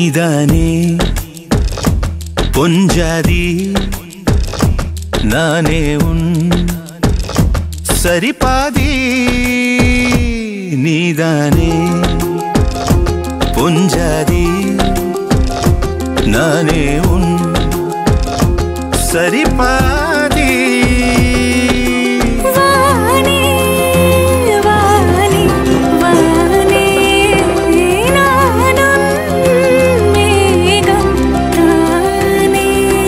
நீதானே பொஞ்சாதி நானே உன் சரிபாதி நீதானே பொஞ்சாதி நானே உன் சரிபாதி வானே வானே வானே நானும் மேகம் தானே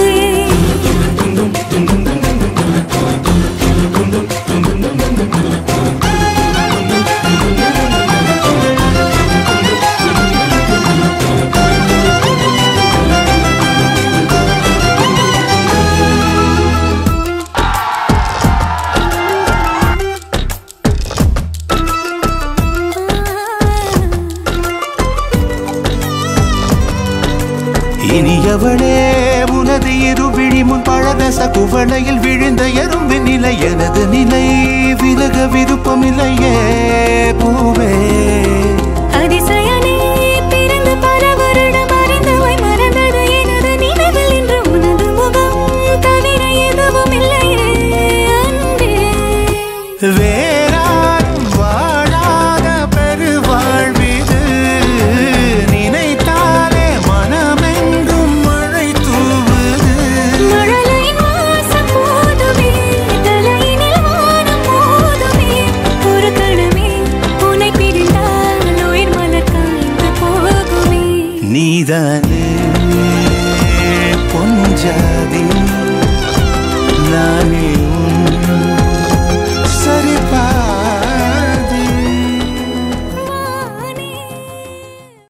இனியவளே உனது இருவிழி முன் பழரச குவளையில் விழுந்த எறும்பு நிலை எனது நிலை விலக விருப்பமில்லையே பூவே அதிசயனே பிறந்து பல வருடம் அறிந்தவை மறந்தது எனது நினைவில் இன்று உனது முகம் தவிர எதுவும் இல்லையே அன்பே வேறாரும் வாழாத பெருவாழ்விது நினைத்தாலே மனமெங்கும் மழை தூவுது மழலையின் வாசம் போதுமே தலையினில் வானம் போதுமே ஒரு கணமே உன்னை பிரிந்தால் உயிர் மலர் காய்ந்து போகுமே நீதானே பொஞ்சாதி நானே